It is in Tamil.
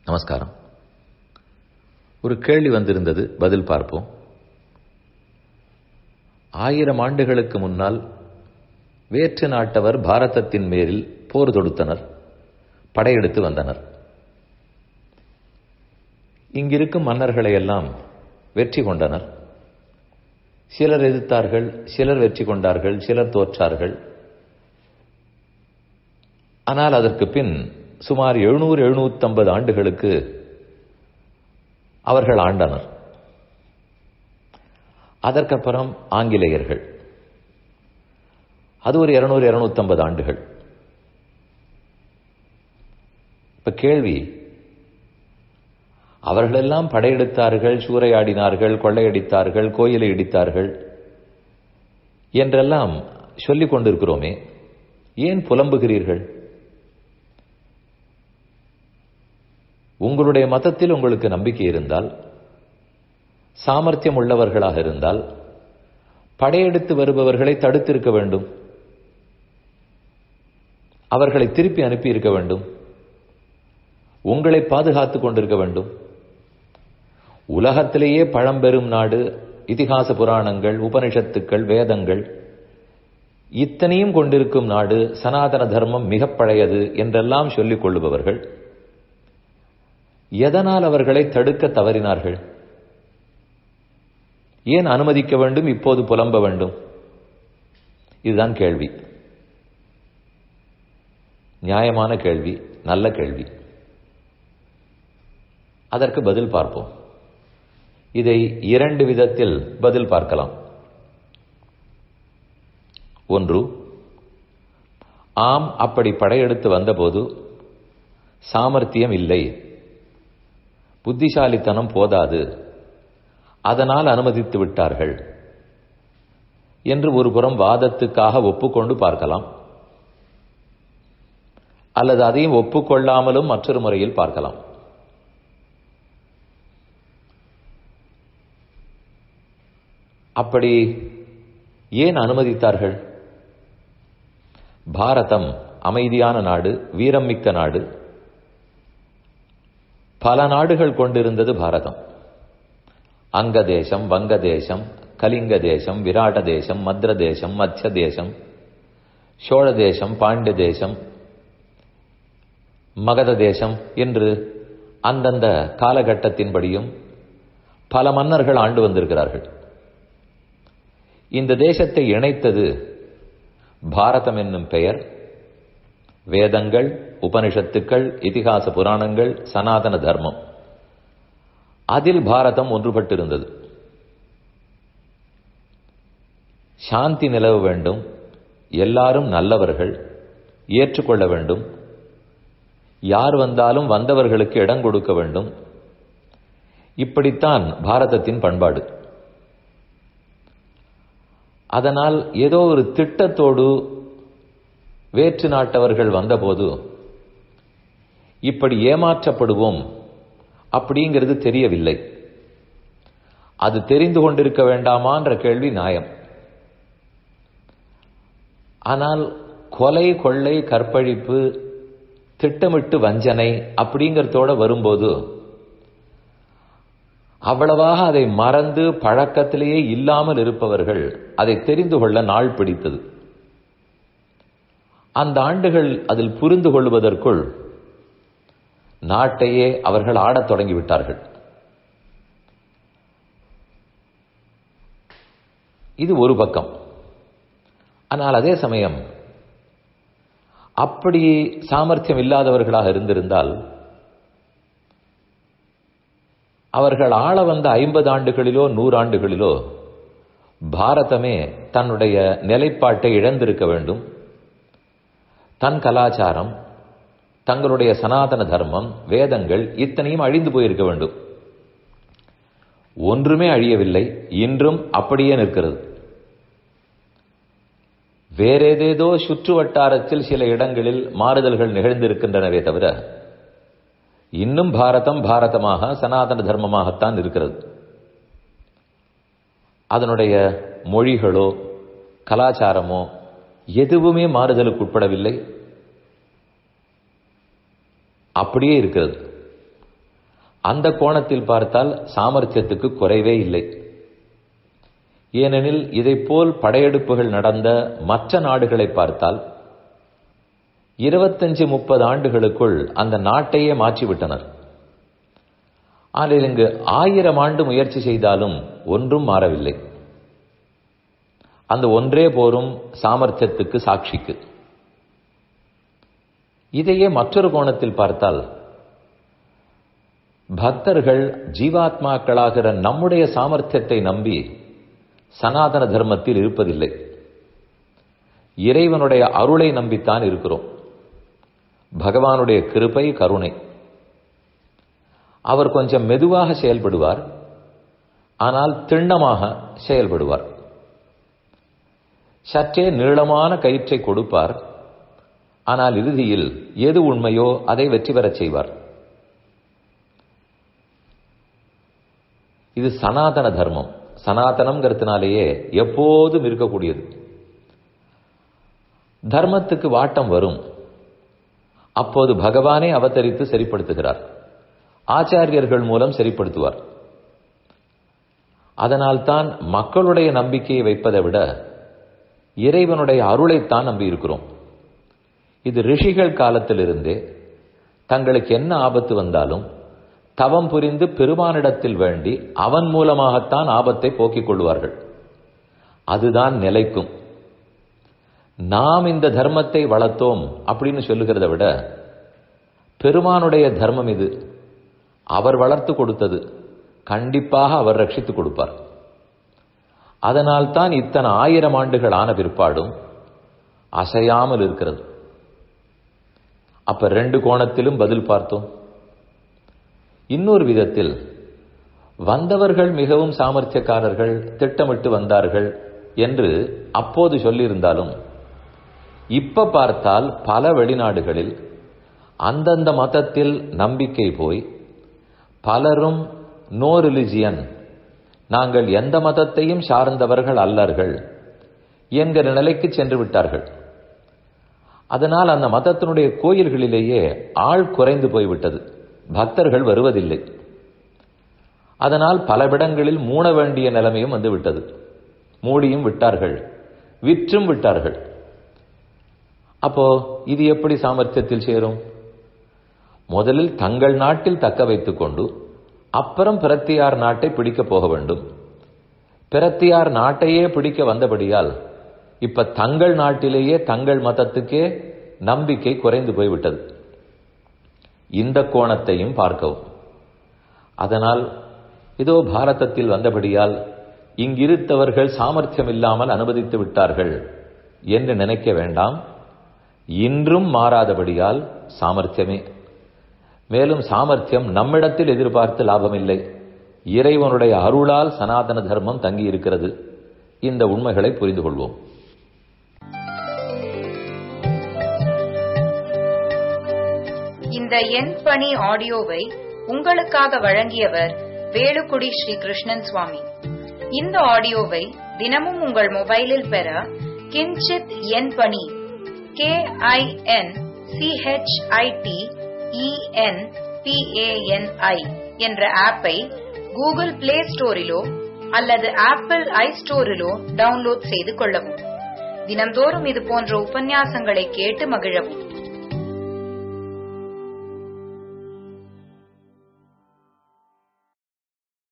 நமஸ்காரம் ஒரு கேள்வி வந்திருந்தது பதில் பார்ப்போம் ஆயிரம் ஆண்டுகளுக்கு முன்னால் வேற்று நாட்டவர் பாரதத்தின் மேலில் போர் தொடுத்தனர் படையெடுத்து வந்தனர் இங்கிருக்கும் மன்னர்களை எல்லாம் வெற்றி கொண்டனர் சிலர் எதிர்த்தார்கள் சிலர் வெற்றி கொண்டார்கள் சிலர் தோற்றார்கள் ஆனால் அதற்கு பின் சுமார் எழுநூறு எழுநூத்தம்பது ஆண்டுகளுக்கு அவர்கள் ஆண்டனர் அதற்கப்புறம் ஆங்கிலேயர்கள் அது ஒரு இருநூறு இருநூத்தம்பது ஆண்டுகள் இப்ப கேள்வி அவர்களெல்லாம் படையெடுத்தார்கள் சூறையாடினார்கள் கொள்ளையடித்தார்கள் கோயிலை இடித்தார்கள் என்றெல்லாம் சொல்லிக் கொண்டிருக்கிறோமே ஏன் புலம்புகிறீர்கள் உங்களுடைய மதத்தில் உங்களுக்கு நம்பிக்கை இருந்தால் சாமர்த்தியம் உள்ளவர்களாக இருந்தால் படையெடுத்து வருபவர்களை தடுத்திருக்க வேண்டும் அவர்களை திருப்பி அனுப்பி இருக்க வேண்டும் உங்களை பாதுகாத்துக் கொண்டிருக்க வேண்டும் உலகத்திலேயே பழம்பெரும் நாடு இதிகாச புராணங்கள் உபனிஷத்துக்கள் வேதங்கள் இத்தனையும் கொண்டிருக்கும் நாடு சனாதன தர்மம் மிக பழையது என்றெல்லாம் சொல்லிக் கொள்ளுபவர்கள் எதனால் அவர்களை தடுக்க தவறினார்கள் ஏன் அனுமதிக்க வேண்டும் இப்போது புலம்ப வேண்டும் இதுதான் கேள்வி நியாயமான கேள்வி நல்ல கேள்வி அதற்கு பதில் பார்ப்போம் இதை இரண்டு விதத்தில் பதில் பார்க்கலாம் ஒன்று ஆம் அப்படி படையெடுத்து வந்தபோது சாமர்த்தியம் இல்லை புத்திசாலித்தனம் போதாது அதனால் அனுமதித்து விட்டார்கள் என்று ஒரு புறம் வாதத்துக்காக ஒப்புக்கொண்டு பார்க்கலாம் அல்லது அதையும் ஒப்புக்கொள்ளாமலும் மற்றொரு முறையில் பார்க்கலாம் அப்படி ஏன் அனுமதித்தார்கள் பாரதம் அமைதியான நாடு வீரம் மிக்க நாடு பல நாடுகள் கொண்டிருந்தது பாரதம் அங்க தேசம் வங்க தேசம் கலிங்க தேசம் விராட தேசம் மத்ர தேசம் மத்திய தேசம் சோழ தேசம் பாண்டிய தேசம் மகத தேசம் என்று அந்தந்த காலகட்டத்தின்படியும் பல மன்னர்கள் ஆண்டு வந்திருக்கிறார்கள் இந்த தேசத்தை இணைத்தது பாரதம் என்னும் பெயர் வேதங்கள் உபனிஷத்துக்கள் இதிகாச புராணங்கள் சனாதன தர்மம் அதில் பாரதம் ஒன்றுபட்டிருந்தது சாந்தி நிலவ வேண்டும் எல்லாரும் நல்லவர்கள் ஏற்றுக்கொள்ள வேண்டும் யார் வந்தாலும் வந்தவர்களுக்கு இடம் கொடுக்க வேண்டும் இப்படித்தான் பாரதத்தின் பண்பாடு அதனால் ஏதோ ஒரு திட்டத்தோடு வேற்று நாட்டவர்கள் வந்தபோது இப்படி ஏமாற்றப்படுவோம் அப்படிங்கிறது தெரியவில்லை அது தெரிந்து கொண்டிருக்க வேண்டாமான்ற கேள்வி நியாயம் ஆனால் கொலை கொள்ளை கற்பழிப்பு திட்டமிட்டு வஞ்சனை அப்படிங்கிறதோட வரும்போது அவ்வளவாக அதை மறந்து பழக்கத்திலேயே இல்லாமல் இருப்பவர்கள் அதை தெரிந்து கொள்ள நாள் பிடித்தது அந்த ஆண்டுகள் அதில் புரிந்து கொள்வதற்குள் நாட்டையே அவர்கள் ஆடத் தொடங்கிவிட்டார்கள் இது ஒரு பக்கம் ஆனால் அதே சமயம் அப்படி சாமர்த்தியம் இல்லாதவர்களாக இருந்திருந்தால் அவர்கள் ஆள வந்த ஐம்பது ஆண்டுகளிலோ நூறாண்டுகளிலோ பாரதமே தன்னுடைய நிலைப்பாட்டை இழந்திருக்க வேண்டும் தன் கலாச்சாரம் தங்களுடைய சனாதன தர்மம் வேதங்கள் இத்தனையும் அழிந்து போயிருக்க வேண்டும் ஒன்றுமே அழியவில்லை இன்றும் அப்படியே நிற்கிறது வேறேதேதோ சுற்று வட்டாரத்தில் சில இடங்களில் மாறுதல்கள் நிகழ்ந்திருக்கின்றனவே தவிர இன்னும் பாரதம் பாரதமாக சனாதன தர்மமாகத்தான் இருக்கிறது அதனுடைய மொழிகளோ கலாச்சாரமோ எதுவுமே மாறுதலுக்கு உட்படவில்லை அப்படியே இருக்கிறது அந்த கோணத்தில் பார்த்தால் சாமர்த்தியத்துக்கு குறைவே இல்லை ஏனெனில் இதைப்போல் படையெடுப்புகள் நடந்த மற்ற நாடுகளை பார்த்தால் இருபத்தஞ்சு முப்பது ஆண்டுகளுக்குள் அந்த நாட்டையே மாற்றிவிட்டனர் ஆனால் இங்கு ஆயிரம் ஆண்டு முயற்சி செய்தாலும் ஒன்றும் மாறவில்லை அந்த ஒன்றே போரும் சாமர்த்தியத்துக்கு சாட்சிக்கு இதையே மற்றொரு கோணத்தில் பார்த்தால் பக்தர்கள் ஜீவாத்மாக்களாகிற நம்முடைய சாமர்த்தியத்தை நம்பி சனாதன தர்மத்தில் இருப்பதில்லை இறைவனுடைய அருளை நம்பித்தான் இருக்கிறோம் பகவானுடைய கிருபை கருணை அவர் கொஞ்சம் மெதுவாக செயல்படுவார் ஆனால் திண்ணமாக செயல்படுவார் சற்றே நீளமான கயிற்றை கொடுப்பார் ஆனால் இறுதியில் எது உண்மையோ அதை வெற்றி பெறச் செய்வார் இது சனாதன தர்மம் சனாதனம்ங்கிறதுனாலேயே எப்போதும் இருக்கக்கூடியது தர்மத்துக்கு வாட்டம் வரும் அப்போது பகவானே அவதரித்து சரிப்படுத்துகிறார் ஆச்சாரியர்கள் மூலம் சரிப்படுத்துவார் அதனால்தான் மக்களுடைய நம்பிக்கையை வைப்பதை விட இறைவனுடைய அருளைத்தான் நம்பி இருக்கிறோம் இது ரிஷிகள் காலத்திலிருந்தே தங்களுக்கு என்ன ஆபத்து வந்தாலும் தவம் புரிந்து பெருமானிடத்தில் வேண்டி அவன் மூலமாகத்தான் ஆபத்தை போக்கிக் கொள்வார்கள் அதுதான் நிலைக்கும் நாம் இந்த தர்மத்தை வளர்த்தோம் அப்படின்னு சொல்லுகிறத விட பெருமானுடைய தர்மம் இது அவர் வளர்த்து கொடுத்தது கண்டிப்பாக அவர் ரட்சித்துக் கொடுப்பார் அதனால் தான் இத்தனை ஆயிரம் ஆண்டுகள் ஆன பிற்பாடும் அசையாமல் இருக்கிறது அப்ப ரெண்டு கோணத்திலும் பதில் பார்த்தோம் இன்னொரு விதத்தில் வந்தவர்கள் மிகவும் சாமர்த்தியக்காரர்கள் திட்டமிட்டு வந்தார்கள் என்று அப்போது சொல்லியிருந்தாலும் இப்ப பார்த்தால் பல வெளிநாடுகளில் அந்தந்த மதத்தில் நம்பிக்கை போய் பலரும் நோ ரிலிஜியன் நாங்கள் எந்த மதத்தையும் சார்ந்தவர்கள் அல்லர்கள் என்கிற நிலைக்கு சென்று விட்டார்கள் அதனால் அந்த மதத்தினுடைய கோயில்களிலேயே ஆள் குறைந்து போய்விட்டது பக்தர்கள் வருவதில்லை அதனால் பலவிடங்களில் மூட வேண்டிய நிலைமையும் வந்து விட்டது மூடியும் விட்டார்கள் விற்றும் விட்டார்கள் அப்போ இது எப்படி சாமர்த்தியத்தில் சேரும் முதலில் தங்கள் நாட்டில் தக்க வைத்துக் கொண்டு அப்புறம் பிரத்தியார் நாட்டை பிடிக்க போக வேண்டும் பிரத்தியார் நாட்டையே பிடிக்க வந்தபடியால் இப்ப தங்கள் நாட்டிலேயே தங்கள் மதத்துக்கே நம்பிக்கை குறைந்து போய்விட்டது இந்த கோணத்தையும் பார்க்கவும் அதனால் இதோ பாரதத்தில் வந்தபடியால் இங்கிருத்தவர்கள் சாமர்த்தியம் இல்லாமல் அனுமதித்து விட்டார்கள் என்று நினைக்க வேண்டாம் இன்றும் மாறாதபடியால் சாமர்த்தியமே மேலும் சாமர்த்தியம் நம்மிடத்தில் எதிர்பார்த்து லாபமில்லை இறைவனுடைய அருளால் சனாதன தர்மம் தங்கி இருக்கிறது இந்த உண்மைகளை புரிந்து கொள்வோம் இந்த எண் பணி ஆடியோவை உங்களுக்காக வழங்கியவர் வேலுக்குடி ஸ்ரீ கிருஷ்ணன் சுவாமி இந்த ஆடியோவை தினமும் உங்கள் மொபைலில் பெற கிஞ்சித் எண் பணி கே ஐ என் சிஹெச்ஐடி இஎன் பிஏஎன்ஐ என்ற ஆப்பை கூகுள் பிளே ஸ்டோரிலோ அல்லது ஆப்பிள் ஐ ஸ்டோரிலோ டவுன்லோட் செய்து கொள்ளவும் தினம்தோறும் இது போன்ற உபன்யாசங்களை கேட்டு மகிழவும்